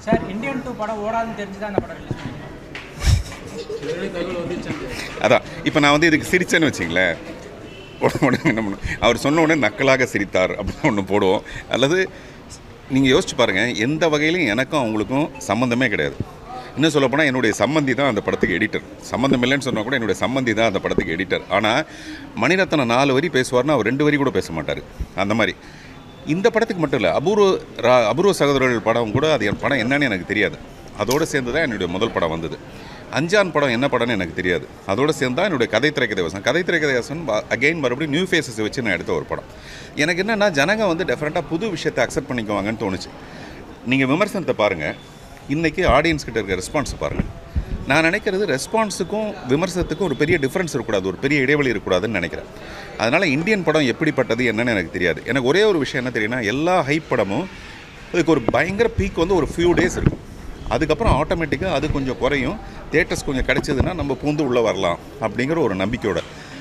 sir Indian two படம் ஓடாதுன்னு தெரிஞ்சு தான் அந்த படம் ரிலீஸ் பண்ணிருக்கோம் அதான் இப்போ நான் வந்து இதுக்கு சிரிச்சேன்னு வச்சிங்களேன் உடனே உடனே என்ன பண்ணும் அவர் சொன்ன உடனே நக்கலாக சிரித்தார் அப்படின்னு ஒன்று போடுவோம் அல்லது நீங்கள் யோசிச்சு பாருங்கள் எந்த வகையிலும் எனக்கும் அவங்களுக்கும் சம்மந்தமே கிடையாது இன்னும் சொல்லப்போனால் என்னுடைய சம்மந்தி தான் அந்த படத்துக்கு எடிட்டர் சம்மந்தம் இல்லைன்னு சொன்னால் கூட என்னுடைய சம்மந்தி தான் அந்த படத்துக்கு எடிட்டர் ஆனால் மணிரத்னம் நாலு வரி பேசுவார்னா அவர் ரெண்டு வரி கூட பேச மாட்டார் அந்த மாதிரி இந்த படத்துக்கு மட்டும் இல்லை அபூர்வ ரா அபூர்வ சகோதரர்கள் படம் கூட அது என் படம் என்னன்னு எனக்கு தெரியாது அதோடு சேர்ந்து தான் என்னுடைய முதல் படம் வந்தது அஞ்சான் படம் என்ன படம்னு எனக்கு தெரியாது அதோடு சேர்ந்து தான் என்னுடைய கதை திரைக்கதை வசனம் கதை திரைக்கதை வசனம் அகைன் மறுபடியும் நியூ ஃபேஸஸ் வச்சு நான் எடுத்த ஒரு படம் எனக்கு என்னென்னா ஜனங்க வந்து டெஃபரெண்ட்டாக புது விஷயத்தை அக்செப்ட் பண்ணிக்குவாங்கன்னு தோணுச்சு நீங்கள் விமர்சனத்தை பாருங்கள் இன்றைக்கி ஆடியன்ஸ் கிட்ட இருக்க ரெஸ்பான்ஸ் பாருங்கள் நான் நினைக்கிறது ரெஸ்பான்ஸுக்கும் விமர்சனத்துக்கும் ஒரு பெரிய டிஃப்ரென்ஸ் இருக்கக்கூடாது ஒரு பெரிய இடைவெளி இருக்கக்கூடாதுன்னு நினைக்கிறேன் அதனால் இந்தியன் படம் எப்படிப்பட்டது என்னன்னு எனக்கு தெரியாது எனக்கு ஒரே ஒரு விஷயம் என்ன தெரியும்னா எல்லா ஹைப் படமும் அதுக்கு ஒரு பயங்கர பீக் வந்து ஒரு ஃபியூ டேஸ் இருக்கும் அதுக்கப்புறம் ஆட்டோமேட்டிக்காக அது கொஞ்சம் குறையும் தேட்டர்ஸ் கொஞ்சம் கிடைச்சதுன்னா நம்ம பூந்து உள்ளே வரலாம் அப்படிங்கிற ஒரு நம்பிக்கையோட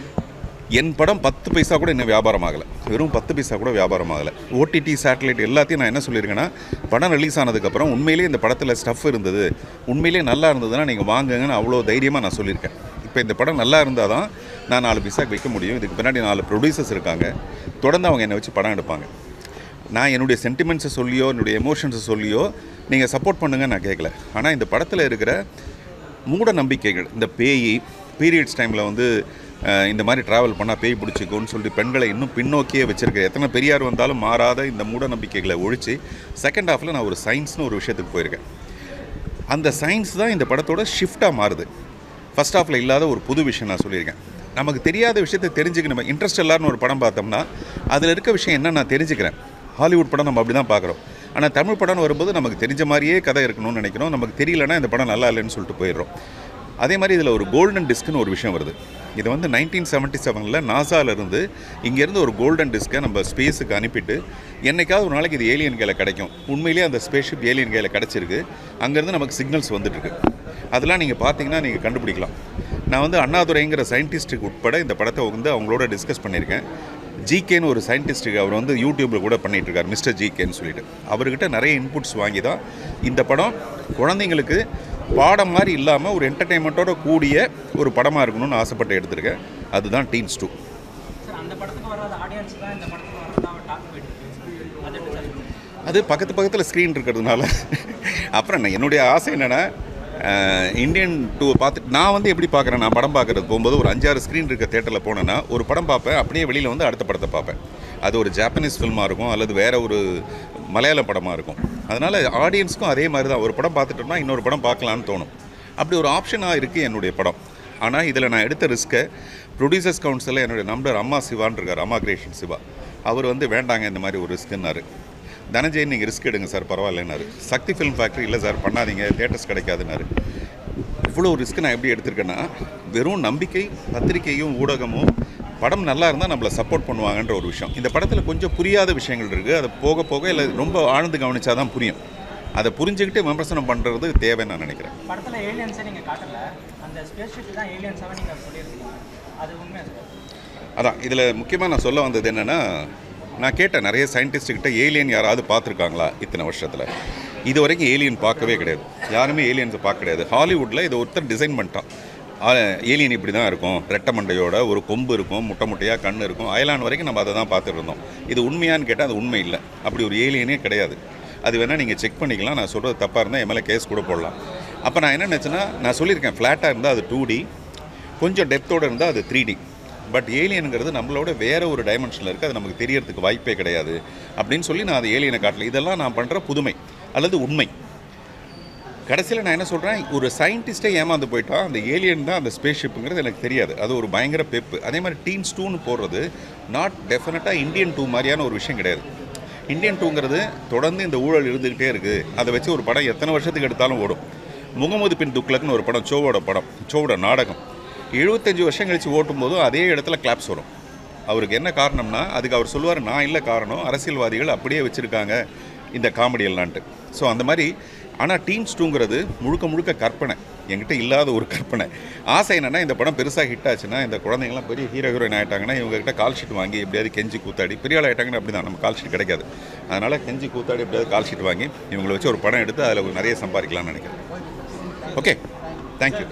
என் படம் பத்து பைசா கூட இன்னும் வியாபாரம் ஆகலை வெறும் பத்து பைசா கூட வியாபாரம் ஆகலை ஓடிடி சேட்டலைட் எல்லாத்தையும் நான் என்ன சொல்லியிருக்கேன்னா படம் ரிலீஸ் ஆனதுக்கப்புறம் உண்மையிலேயே இந்த படத்தில் ஸ்டஃப் இருந்தது உண்மையிலேயே நல்லா இருந்ததுன்னா நீங்கள் வாங்குங்கன்னு அவ்வளோ தைரியமாக நான் சொல்லியிருக்கேன் இப்போ இந்த படம் நல்லா இருந்தால் தான் நான் நாலு பைசாக்கு வைக்க முடியும் இதுக்கு பின்னாடி நாலு ப்ரொடியூசர்ஸ் இருக்காங்க தொடர்ந்து அவங்க என்னை வச்சு படம் எடுப்பாங்க நான் என்னுடைய சென்டிமெண்ட்ஸை சொல்லியோ என்னுடைய எமோஷன்ஸை சொல்லியோ நீங்கள் சப்போர்ட் பண்ணுங்க நான் கேட்கல ஆனால் இந்த படத்தில் இருக்கிற மூட நம்பிக்கைகள் இந்த பேய் பீரியட்ஸ் டைமில் வந்து அஹ், இந்த மாதிரி ட்ராவல் பண்ணால் பேய் பிடிச்சிக்கும்னு சொல்லிட்டு பெண்களை இன்னும் பின்னோக்கியே வச்சிருக்க எத்தனை பெரியார் வந்தாலும் மாறாத இந்த மூட நம்பிக்கைகளை ஒழித்து செகண்ட் ஹாஃபில் நான் ஒரு சயின்ஸ்னு ஒரு விஷயத்துக்கு போயிருக்கேன் அந்த சயின்ஸ் தான் இந்த படத்தோட ஷிஃப்டாக மாறுது ஃபர்ஸ்ட் ஹாஃபில் இல்லாத ஒரு புது விஷயம் நான் சொல்லியிருக்கேன் நமக்கு தெரியாத விஷயத்தை தெரிஞ்சுக்கணும் இன்ட்ரெஸ்ட் எல்லாருன்னு ஒரு படம் பார்த்தோம்னா அதில் இருக்க விஷயம் என்ன நான் தெரிஞ்சுக்கிறேன் ஹாலிவுட் படம் நம்ம அப்படி தான் பார்க்குறோம் ஆனால் தமிழ் படம்னு வரும்போது நமக்கு தெரிஞ்ச மாதிரியே கதை இருக்கணும்னு நினைக்கிறோம் நமக்கு தெரியலனா இந்த படம் நல்லா இல்லைன்னு சொல்லிட்டு போயிடுறோம் அதே மாதிரி இதில் ஒரு கோல்டன் டிஸ்க்னு ஒரு விஷயம் வருது இது வந்து நைன்டீன் செவன்ட்டி செவனில் நாசாவிலேருந்து இங்கேருந்து ஒரு கோல்டன் டிஸ்க்கை நம்ம ஸ்பேஸுக்கு அனுப்பிட்டு என்னைக்காவது ஒரு நாளைக்கு இது ஏலியன் கையில் கிடைக்கும் உண்மையிலேயே அந்த ஸ்பேஸ்ஷிப் ஏலியன் கையில் கிடச்சிருக்கு அங்கேருந்து நமக்கு சிக்னல்ஸ் வந்துட்டுருக்கு அதெல்லாம் நீங்கள் பார்த்தீங்கன்னா நீங்கள் கண்டுபிடிக்கலாம் நான் வந்து அண்ணாதுரைங்கிற சயின்டிஸ்ட்டுக்கு உட்பட இந்த படத்தை வந்து அவங்களோட டிஸ்கஸ் பண்ணியிருக்கேன் ஜிகேன்னு ஒரு சயின்டிஸ்ட்டுக்கு அவர் வந்து யூடியூப்பில் கூட பண்ணிட்டு இருக்கார் மிஸ்டர் ஜிகேன்னு சொல்லிட்டு அவர்கிட்ட நிறைய இன்புட்ஸ் வாங்கி தான் இந்த படம் குழந்தைங்களுக்கு பாடம் மாதிரி இல்லாமல் ஒரு என்டர்டெயின்மெண்ட்டோட கூடிய ஒரு படமாக இருக்கணும்னு ஆசைப்பட்டு எடுத்திருக்கேன் அதுதான் டீன்ஸ் டூ சார் அந்த படத்துக்கு வராத ஆடியன்ஸ் தான் இந்த படத்துக்கு வரதா டாக் போயிட்டு இருக்கு அது எப்படி சார் சொல்லுங்க அது பக்கத்து பக்கத்தில் ஸ்க்ரீன் இருக்கிறதுனால அப்புறம் என்ன என்னுடைய ஆசை என்னென்னா இந்தியன் டூவை பார்த்துட்டு நான் வந்து எப்படி பார்க்குறேன் நான் படம் பார்க்குறது போகும்போது ஒரு அஞ்சாறு ஸ்க்ரீன் இருக்க தேட்டரில் போனேன்னா ஒரு படம் பார்ப்பேன் அப்படியே வெளியில் வந்து அடுத்த படத்தை பார்ப்பேன் அது ஒரு ஜாப்பனீஸ் ஃபில்மாக இருக்கும் அல்லது வேற ஒரு மலையாள படமாக இருக்கும் அதனால் ஆடியன்ஸ்க்கும் அதே மாதிரி தான் ஒரு படம் பார்த்துட்டோம்னா இன்னொரு படம் பார்க்கலான்னு தோணும் அப்படி ஒரு ஆப்ஷனாக இருக்குது என்னுடைய படம் ஆனால் இதில் நான் எடுத்த ரிஸ்க்கை ப்ரொடியூசர்ஸ் கவுன்சிலில் என்னுடைய நம்பர் அம்மா சிவான்னு இருக்கார் அம்மா கிரியேஷன் சிவா அவர் வந்து வேண்டாங்க இந்த மாதிரி ஒரு ரிஸ்க்குன்னாரு தனஞ்சயன் நீங்கள் ரிஸ்க் எடுங்க சார் பரவாயில்லன்னாரு சக்தி ஃபிலிம் ஃபேக்ட்ரி இல்லை சார் பண்ணாதீங்க தேட்டர்ஸ் கிடைக்காதுன்னாரு இவ்வளோ ரிஸ்க் நான் எப்படி எடுத்திருக்கேன்னா வெறும் நம்பிக்கை பத்திரிக்கையும் ஊடகமும் படம் நல்லா இருந்தால் நம்மளை சப்போர்ட் பண்ணுவாங்கன்ற ஒரு விஷயம் இந்த படத்தில் கொஞ்சம் புரியாத விஷயங்கள் இருக்குது அதை போக போக இல்லை ரொம்ப ஆழ்ந்து கவனிச்சா தான் புரியும் அதை புரிஞ்சுக்கிட்டு விமர்சனம் பண்ணுறது தேவைன்னு நான் நினைக்கிறேன் படத்தில் ஏலியன்ஸை நீங்கள் காட்டல அந்த ஸ்பேஸ் ஷிப் தான் ஏலியன்ஸாக நீங்கள் சொல்லியிருக்கீங்க அது உண்மையா சார் அதான் இதில் முக்கியமாக நான் சொல்ல வந்தது என்னென்னா நான் கேட்டேன் நிறைய சயின்டிஸ்ட்டுக்கிட்ட ஏலியன் யாராவது பார்த்துருக்காங்களா இத்தனை வருஷத்தில் இது வரைக்கும் ஏலியன் பார்க்கவே கிடையாது யாருமே ஏலியன்ஸை பார்க்க கிடையாது ஹாலிவுட்டில் இதை ஒருத்தர் டிசைன் பண்ணிட்டான் ஏலியன் இப்படி தான் இருக்கும் ரெட்டை மண்டையோட ஒரு கொம்பு இருக்கும் முட்டை முட்டையாக கண் இருக்கும் அயலான் வரைக்கும் நம்ம அதை தான் பார்த்துட்டு இருந்தோம் இது உண்மையான்னு கேட்டால் அது உண்மை இல்லை அப்படி ஒரு ஏலியனே கிடையாது அது வேணால் நீங்கள் செக் பண்ணிக்கலாம் நான் சொல்கிறது தப்பாக இருந்தால் என் மேலே கேஸ் கூட போடலாம் அப்போ நான் என்ன நினச்சேன்னா நான் சொல்லியிருக்கேன் ஃப்ளாட்டாக இருந்தால் அது டூ டி கொஞ்சம் டெப்த்தோடு இருந்தால் அது த்ரீ டி பட் ஏலியனுங்கிறது நம்மளோட வேற ஒரு டைமென்ஷனில் இருக்குது அது நமக்கு தெரியறதுக்கு வாய்ப்பே கிடையாது அப்படின்னு சொல்லி நான் அது ஏலியனை காட்டல இதெல்லாம் நான் பண்ணுற புதுமை அல்லது உண்மை கடைசியில் நான் என்ன சொல்கிறேன் ஒரு சயின்டிஸ்ட்டே ஏமாந்து போயிட்டா அந்த ஏலியன் தான் அந்த ஸ்பேஸ் ஷிப்புங்கிறது எனக்கு தெரியாது அது ஒரு பயங்கர பெப்பு அதே மாதிரி டீன்ஸ் டூன்னு போடுறது நாட் டெஃபினட்டாக இந்தியன் டூ மாதிரியான ஒரு விஷயம் கிடையாது இந்தியன் டூங்கிறது தொடர்ந்து இந்த ஊழல் இருந்துக்கிட்டே இருக்குது அதை வச்சு ஒரு படம் எத்தனை வருஷத்துக்கு எடுத்தாலும் ஓடும் முகமது பின் துக்ளக்னு ஒரு படம் சோவோட படம் சோவோட நாடகம் எழுபத்தஞ்சு வருஷம் கழித்து ஓட்டும் போதும் அதே இடத்துல கிளாப்ஸ் வரும் அவருக்கு என்ன காரணம்னா அதுக்கு அவர் சொல்லுவார் நான் இல்லை காரணம் அரசியல்வாதிகள் அப்படியே வச்சுருக்காங்க இந்த காமெடி எல்லாம்ட்டு ஸோ அந்த மாதிரி ஆனால் டீன்ஸ் டூங்கிறது முழுக்க முழுக்க கற்பனை என்கிட்ட இல்லாத ஒரு கற்பனை ஆசை என்னென்னா இந்த படம் பெருசாக ஹிட் ஆச்சுன்னா இந்த குழந்தைங்களாம் பெரிய ஹீரோ ஹீரோயின் ஆகிட்டாங்கன்னா இவங்ககிட்ட கால் ஷீட் வாங்கி எப்படியாவது கெஞ்சி கூத்தாடி பெரிய ஆள் ஆகிட்டாங்கன்னா அப்படி தான் நம்ம கால் ஷீட் கிடைக்காது அதனால் கெஞ்சி கூத்தாடி எப்படியாவது கால் ஷீட் வாங்கி இவங்களை வச்சு ஒரு படம் எடுத்து அதில் நிறைய சம்பாதிக்கலாம்னு நினைக்கிறேன் ஓகே தேங்க்யூ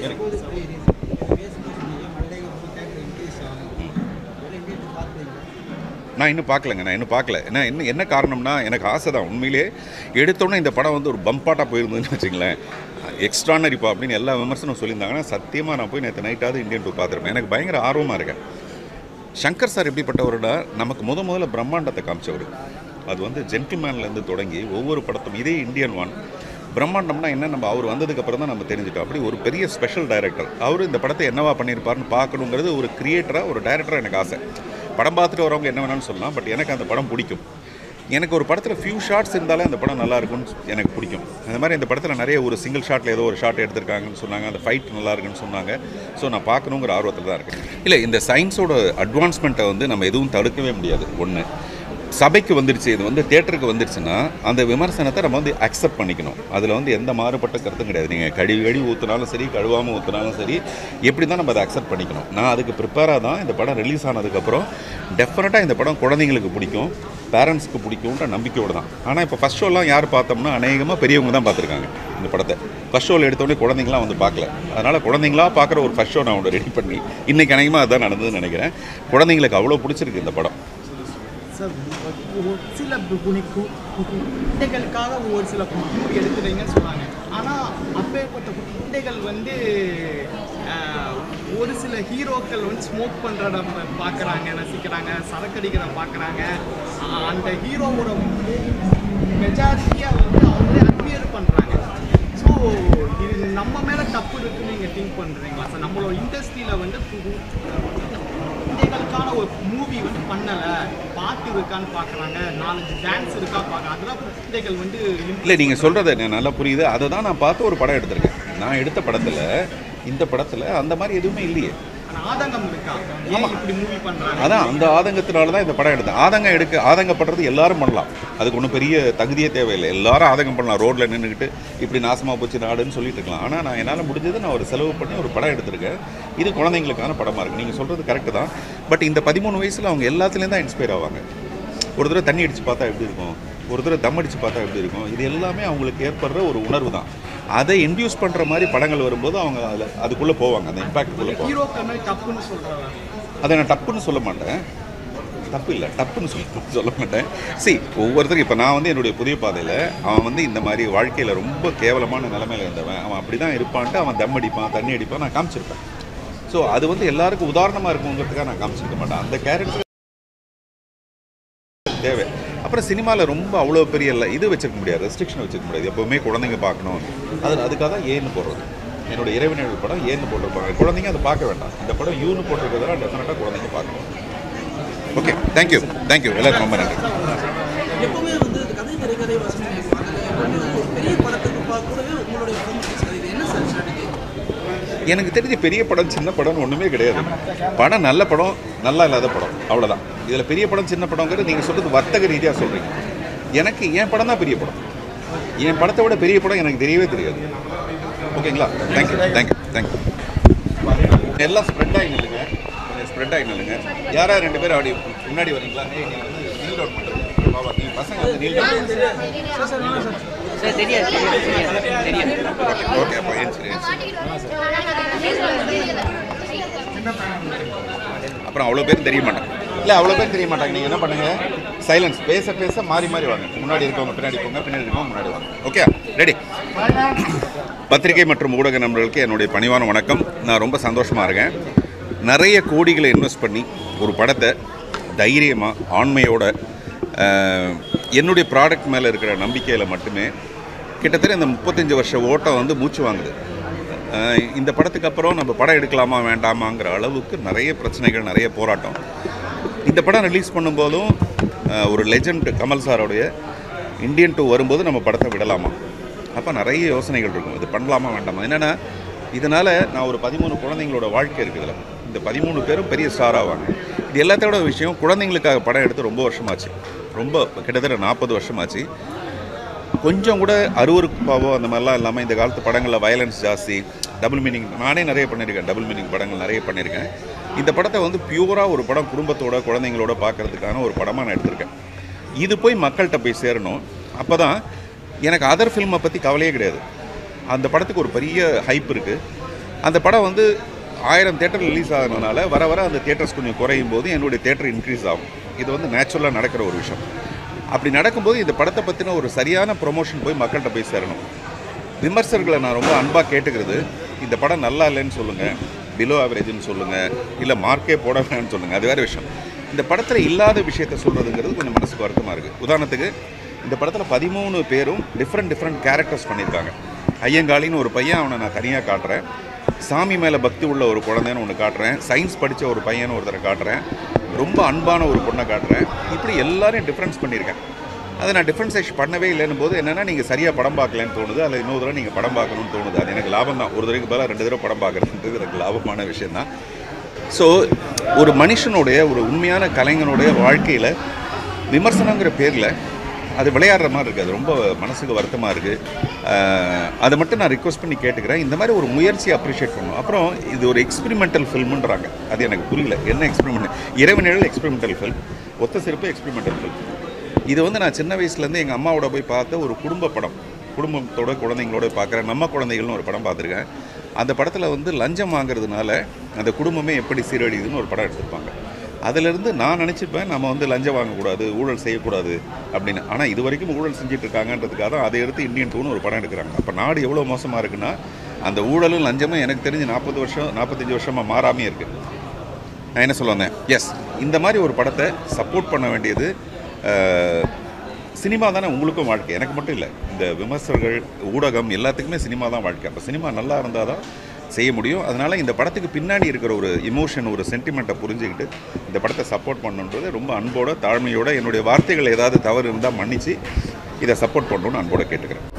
நான் இன்னும் பார்க்கலங்க நான் இன்னும் பார்க்கல ஏன்னா என்ன என்ன காரணம்னா எனக்கு ஆசை தான் உண்மையிலே எடுத்தோன்னே இந்த படம் வந்து ஒரு பம்பாட்டாக போயிருந்ததுன்னு வச்சுங்களேன் எக்ஸ்ட்ரானரிப்பா அப்படின்னு எல்லா விமர்சனம் சொல்லியிருந்தாங்கன்னா சத்தியமாக நான் போய் நேற்று நைட்டாவது இந்தியன் டூ பார்த்துருப்பேன் எனக்கு பயங்கர ஆர்வமாக இருக்கேன் சங்கர் சார் எப்படிப்பட்டவருடா நமக்கு முத முதல்ல பிரம்மாண்டத்தை காமிச்சவர் அது வந்து ஜென்டில்மேன்லேருந்து தொடங்கி ஒவ்வொரு படத்தும் இதே இந்தியன் ஒன் பிரம்மாண்டம்னா என்ன நம்ம அவர் வந்ததுக்கப்புறம் தான் நம்ம தெரிஞ்சுட்டோம் அப்படி ஒரு பெரிய ஸ்பெஷல் டைரக்டர் அவர் இந்த படத்தை என்னவா பண்ணியிருப்பாருன்னு பார்க்கணுங்கிறது ஒரு கிரியேட்டராக ஒரு டைரக்டராக எனக்கு ஆசை படம் பார்த்துட்டு வரவங்க என்ன வேணாலும் சொல்லலாம் பட் எனக்கு அந்த படம் பிடிக்கும் எனக்கு ஒரு படத்தில் ஃபியூ ஷார்ட்ஸ் இருந்தாலே அந்த படம் நல்லா இருக்கும்னு எனக்கு பிடிக்கும் அந்த மாதிரி இந்த படத்தில் நிறைய ஒரு சிங்கிள் ஷாட்டில் ஏதோ ஒரு ஷாட் எடுத்திருக்காங்கன்னு சொன்னாங்க அந்த ஃபைட் நல்லா இருக்குன்னு சொன்னாங்க ஸோ நான் பார்க்கணுங்கிற ஆர்வத்தில் தான் இருக்கேன் இல்லை இந்த சயின்ஸோட அட்வான்ஸ்மெண்ட்டை வந்து நம்ம எதுவும் தடுக்கவே முடியாது ஒன்று சபைக்கு வந்துருச்சு இது வந்து தேட்டருக்கு வந்துருச்சுன்னா அந்த விமர்சனத்தை நம்ம வந்து அக்செப்ட் பண்ணிக்கணும் அதில் வந்து எந்த மாறுபட்ட கருத்தும் கிடையாது நீங்கள் கழுவி கழுவி ஊற்றினாலும் சரி கழுவாமல் ஊற்றினாலும் சரி எப்படி தான் நம்ம அதை அக்செப்ட் பண்ணிக்கணும் நான் அதுக்கு ப்ரிப்பேராக தான் இந்த படம் ரிலீஸ் ஆனதுக்கப்புறம் டெஃபினட்டாக இந்த படம் குழந்தைங்களுக்கு பிடிக்கும் பேரண்ட்ஸ்க்கு பிடிக்கும்ன்ற நம்பிக்கையோடு தான் ஆனால் இப்போ ஃபஸ்ட் ஷோலாம் யார் பார்த்தோம்னா அநேகமாக பெரியவங்க தான் பார்த்துருக்காங்க இந்த படத்தை ஃபஸ்ட் ஷோவில் எடுத்தோடனே குழந்தைங்களாம் வந்து பார்க்கல அதனால் குழந்தைங்களா பார்க்குற ஒரு ஃபஸ்ட் ஷோ நான் ஒன்று ரெடி பண்ணி இன்றைக்கி அநேகமாக அதுதான் நடந்ததுன்னு நினைக்கிறேன் குழந்தைங்களுக்கு அவ்வளோ பிடிச்சிருக்கு இந்த படம் சார் ஒரு சில குணி கு- கு- குட்டைகளுக்காக ஒரு சில மூவி எடுக்கிறீங்கன்னு சொன்னாங்க ஆனால் அப்பேற்பட்ட குட்டைகள் வந்து ஆஹ், ஒரு சில ஹீரோக்கள் வந்து ஸ்மோக் பண்ணுறத பார்க்குறாங்க ரசிக்கிறாங்க சரக்கடிக்கிறத பார்க்குறாங்க அந்த ஹீரோவோட மெஜாரிட்டியாக வந்து அவங்களே அட்மியர் பண்ணுறாங்க ஸோ இது நம்ம மேலே தப்பு இருக்குன்னு நீங்கள் திங்க் பண்ணுறீங்களா சார் நம்மளோட இண்டஸ்ட்ரியில் வந்து புது- குழந்தைகளுக்கான ஒரு மூவி வந்து பண்ணலை பாட்டு இருக்கான்னு பார்க்குறாங்க நாலஞ்சு டான்ஸ் இருக்கா பார்க்குறாங்க அதெல்லாம் குழந்தைகள் வந்து இல்லை நீங்கள் சொல்கிறது எனக்கு நல்லா புரியுது அதை தான் நான் பார்த்து ஒரு படம் எடுத்திருக்கேன் நான் எடுத்த படத்தில் இந்த படத்தில் அந்த மாதிரி எதுவுமே இல்லையே ஆனா ஆதங்கம் இருக்கா ஏன் இப்படி மூவி பண்ணுறாங்க அதான் அந்த ஆதங்கத்தினால தான் இந்த படம் எடுத்தேன் ஆதங்கம் எடுக்க ஆதங்கப்படுறது எல்லாரும் பண்ணலாம் அதுக்கு ஒன்றும் பெரிய தகுதியே தேவையில்லை எல்லாரும் ஆதங்கம் பண்ணலாம் ரோட்டில் நின்றுக்கிட்டு இப்படி நாசமாக போச்சு நாடுன்னு சொல்லிட்டு இருக்கலாம் ஆனால் நான் என்னால் முடிஞ்சது நான் ஒரு செலவு பண்ணி ஒரு படம் எடுத்திருக்கேன் இது குழந்தைங்களுக்கான படமாக இருக்குது நீங்கள் சொல்கிறது கரெக்டு தான் பட் இந்த பதிமூணு வயசில் அவங்க எல்லாத்துலேயும் தான் இன்ஸ்பயர் ஆவாங்க ஒரு தடவை தண்ணி அடித்து பார்த்தா எப்படி இருக்கும் ஒரு தடவை தம் அடித்து பார்த்தா எப்படி இருக்கும் இது எல்லாமே அவங்களுக்கு ஏற்படுற ஒரு உணர்வு தான் அதை இன்டியூஸ் பண்ணுற மாதிரி படங்கள் வரும்போது அவங்க அதில் அதுக்குள்ளே போவாங்க அந்த இம்பாக்ட்குள்ளே போவாங்க ஹீரோக்கள் மாதிரி தப்புன்னு சொல்கிறாங்க அதை நான் டப்புன்னு சொல்ல மாட்டேன் தப்பு இல்லை டப்புன்னு சொல்ல சொல்ல மாட்டேன் சி ஒவ்வொருத்தரும் இப்போ நான் வந்து என்னுடைய புதிய பாதையில் அவன் வந்து இந்த மாதிரி வாழ்க்கையில் ரொம்ப கேவலமான நிலைமையில இருந்தவன் அவன் அப்படி தான் இருப்பான்ட்டு அவன் தம் அடிப்பான் தண்ணி அடிப்பான் நான் காமிச்சிருப்பேன் ஸோ அது வந்து எல்லாருக்கும் உதாரணமாக இருக்குங்கிறதுக்காக நான் காமிச்சிருக்க மாட்டேன் அந்த கேரக்டர் தேவை அப்புறம் சினிமாவில் ரொம்ப அவ்வளோ பெரிய இல்லை இது வச்சிருக்க முடியாது ரெஸ்ட்ரிக்ஷன் வச்சிருக்க முடியாது எப்போவுமே குழந்தைங்க பார்க்கணும் அது அதுக்காக தான் ஏன்னு போடுறது என்னோட இறைவனியல் படம் ஏன்னு போட்டிருப்பாங்க குழந்தைங்க அதை பார்க்க வேண்டாம் இந்த படம் யூன்னு போட்டிருக்கிறதுனால டெஃபினட்டாக குழந்தைங்க பார்க்கணும் ஓகே தேங்க்யூ தேங்க்யூ எல்லாருக்கும் ரொம்ப நன்றி எப்பவுமே வந்து இது கதை திரைக்கதை வசனம் கேட்பாங்க எப்பவுமே ஒரு பெரிய படத்துக்கு பா- கூடவே உங்களுடைய படம் சார் இது என்ன சார் ஸ்ட்ராட்டஜி எனக்கு தெரிஞ்ச பெரிய படம் சின்ன படம்னு ஒன்றுமே கிடையாது படம் நல்ல படம் நல்லா இல்லாத படம் அவ்வளோதான் இதில் பெரிய படம் சின்ன படங்கிறது நீங்கள் சொல்கிறது வர்த்தக ரீதியாக சொல்கிறீங்க எனக்கு என் படம் தான் பெரிய படம் என் படத்தை விட பெரிய படம் எனக்கு தெரியவே தெரியாது ஓகேங்களா தேங்க்யூ தேங்க்யூ தேங்க்யூ எல்லாம் ஸ்ப்ரெட் ஆகி நில்லுங்க கொஞ்சம் ஸ்ப்ரெட் ஆகி நில்லுங்க யாரா ரெண்டு பேரும் அப்படி முன்னாடி வரீங்களா ஏய் நீ வந்து நீல் டவுன் பண்ணுறது பாபா நீ பசங்க வந்து நீல் டவுன் ஓகே அப்போ ஏன் சரி ஏன் சரி அப்புறம் அவ்வளோ பேர் தெரிய மாட்டாங்க இல்லை அவ்வளோ பேர் தெரிய மாட்டாங்க நீங்கள் என்ன பண்ணுங்க சைலன்ஸ் பேச பேச மாறி மாறி வாங்க முன்னாடி இருக்கவங்க பின்னாடி போங்க பின்னாடி இருக்கவங்க முன்னாடி வாங்க ஓகே ரெடி பத்திரிகை மற்றும் ஊடக நண்பர்களுக்கு என்னுடைய பணிவான வணக்கம் நான் ரொம்ப சந்தோஷமாக இருக்கேன் நிறைய கோடிகளை இன்வெஸ்ட் பண்ணி ஒரு படத்தை தைரியமாக ஆண்மையோட அஹ், என்னுடைய ப்ராடக்ட் மேலே இருக்கிற நம்பிக்கையில் மட்டுமே கிட்டத்தட்ட இந்த முப்பத்தஞ்சு வருஷ ஓட்டம் வந்து மூச்சு வாங்குது அஹ் இந்த படத்துக்கு அப்புறம் நம்ம படம் எடுக்கலாமா வேண்டாமாங்கிற அளவுக்கு நிறைய பிரச்சனைகள் நிறைய போராட்டம் இந்த படம் ரிலீஸ் பண்ணும்போதும் அஹ், ஒரு லெஜண்ட் கமல் சாரோடைய இந்தியன் டூ வரும்போது நம்ம படத்தை விடலாமா அப்போ நிறைய யோசனைகள் இருக்கும் இது பண்ணலாமா வேண்டாமா என்னென்னா இதனால் நான் ஒரு பதிமூணு குழந்தைங்களோட வாழ்க்கை இருக்குது இதில் இந்த பதிமூணு பேரும் பெரிய ஸ்டார் ஆவாங்க இது எல்லாத்தோட விஷயம் குழந்தைங்களுக்காக படம் எடுத்து ரொம்ப வருஷமாச்சு ரொம்ப கிட்டத்தட்ட நாற்பது வருஷமாச்சு கொஞ்சம் கூட அருவருப்பாவோ அந்த மாதிரிலாம் இல்லாமல் இந்த காலத்து படங்களில் வயலன்ஸ் ஜாஸ்தி டபுள் மீனிங் நானே நிறைய பண்ணியிருக்கேன் டபுள் மீனிங் படங்கள் நிறைய பண்ணியிருக்கேன் இந்த படத்தை வந்து பியூராக ஒரு படம் குடும்பத்தோட குழந்தைங்களோட பார்க்கறதுக்கான ஒரு படமாக நான் எடுத்திருக்கேன் இது போய் மக்கள்கிட்ட போய் சேரணும் அப்போ தான் எனக்கு அதர் ஃபில்மை பற்றி கவலையே கிடையாது அந்த படத்துக்கு ஒரு பெரிய ஹைப் இருக்குது அந்த படம் வந்து ஆயிரம் தேட்டர் ரிலீஸ் ஆகுறதுனால வர வர அந்த தேட்டர்ஸ் கொஞ்சம் குறையும் போது என்னுடைய தேட்டர் இன்க்ரீஸ் ஆகும் இது வந்து நேச்சுரலாக நடக்கிற ஒரு விஷயம் அப்படி நடக்கும்போது இந்த படத்தை பற்றின ஒரு சரியான ப்ரொமோஷன் போய் மக்கள்கிட்ட போய் சேரணும் விமர்சகர்களை நான் ரொம்ப அன்பாக கேட்டுக்கிறது இந்த படம் நல்லா இல்லைன்னு சொல்லுங்கள் பிலோ ஆவரேஜ்னு சொல்லுங்கள் இல்லை மார்க்கே போட வேணாம்னு சொல்லுங்கள் அது வேறு விஷயம் இந்த படத்தில் இல்லாத விஷயத்த சொல்கிறதுங்கிறது கொஞ்சம் மனசுக்கு வருத்தமாக இருக்குது உதாரணத்துக்கு இந்த படத்தில் பதிமூணு பேரும் டிஃப்ரெண்ட் டிஃப்ரெண்ட் கேரக்டர்ஸ் பண்ணியிருக்காங்க ஐயங்காளின்னு ஒரு பையன் அவனை நான் தனியாக காட்டுறேன் சாமி மேலே பக்தி உள்ள ஒரு குழந்தைன்னு ஒன்று காட்டுறேன் சயின்ஸ் படித்த ஒரு பையனை ஒருத்தரை காட்டுறேன் ரொம்ப அன்பான ஒரு பொண்ணை காட்டுறேன் இப்படி எல்லாரையும் டிஃப்ரென்ஸ் பண்ணியிருக்கேன் அதை நான் டிஃப்ரென்சேஷன் பண்ணவே இல்லைன்னு போது என்னென்னா நீங்கள் சரியாக படம் பார்க்கலன்னு தோணுது அதில் இன்னொரு தடவை நீங்கள் படம் பார்க்கணும்னு தோணுது அது எனக்கு லாபம் தான் ஒரு தடவைக்கு பதிலாக ரெண்டு தடவை படம் பார்க்குறதுன்றது எனக்கு லாபமான விஷயந்தான் ஸோ ஒரு மனுஷனுடைய ஒரு உண்மையான கலைஞனுடைய வாழ்க்கையில் விமர்சனங்கிற பேரில் அது விளையாடுற மாதிரி இருக்குது அது ரொம்ப மனசுக்கு வருத்தமாக இருக்குது அதை மட்டும் நான் ரிக்வஸ்ட் பண்ணி கேட்டுக்கிறேன் இந்த மாதிரி ஒரு முயற்சியை அப்ரிஷியேட் பண்ணணும் அப்புறம் இது ஒரு எக்ஸ்பெரிமெண்டல் ஃபில்முன்றாங்க அது எனக்கு புரியல என்ன எக்ஸ்பெரிமெண்ட் இறைவனிழல் எக்ஸ்பெரிமெண்டல் ஃபில்ம் ஒத்த சிறப்பு எக்ஸ்பெரிமெண்டல் ஃபில்ம் இது வந்து நான் சின்ன வயசுலேருந்து எங்கள் அம்மாவோட போய் பார்த்த ஒரு குடும்ப படம் குடும்பத்தோட குழந்தைங்களோட பார்க்குறேன் நம்ம குழந்தைகள்னு ஒரு படம் பார்த்துருக்கேன் அந்த படத்தில் வந்து லஞ்சம் வாங்குறதுனால அந்த குடும்பமே எப்படி சீரழியுதுன்னு ஒரு படம் எடுத்திருப்பாங்க அதிலிருந்து நான் நினச்சிப்பேன் நம்ம வந்து லஞ்சம் வாங்கக்கூடாது ஊழல் செய்யக்கூடாது அப்படின்னு ஆனால் இது வரைக்கும் ஊழல் செஞ்சுட்டு இருக்காங்கன்றதுக்காக தான் அதை எடுத்து இந்தியன் டூன்னு ஒரு படம் எடுக்கிறாங்க அப்போ நாடு எவ்வளோ மோசமாக இருக்குன்னா அந்த ஊழலும் லஞ்சமும் எனக்கு தெரிஞ்சு நாற்பது வருஷம் நாற்பத்தஞ்சு வருஷமாக மாறாமே இருக்குது நான் என்ன சொல்ல வந்தேன் எஸ் இந்த மாதிரி ஒரு படத்தை சப்போர்ட் பண்ண வேண்டியது அஹ், சினிமா தானே உங்களுக்கும் வாழ்க்கை எனக்கு மட்டும் இல்லை இந்த விமர்சகர்கள் ஊடகம் எல்லாத்துக்குமே சினிமா தான் வாழ்க்கை அப்போ சினிமா நல்லா இருந்தால் தான் செய்ய முடியும் அதனால் இந்த படத்துக்கு பின்னாடி இருக்கிற ஒரு இமோஷன் ஒரு சென்டிமெண்ட்டை புரிஞ்சுக்கிட்டு இந்த படத்தை சப்போர்ட் பண்ணுன்றது ரொம்ப அன்போட தாழ்மையோட என்னுடைய வார்த்தைகள் ஏதாவது தவறு இருந்தால் மன்னித்து இதை சப்போர்ட் பண்ணணும்னு அன்போட கேட்டுக்கிறேன்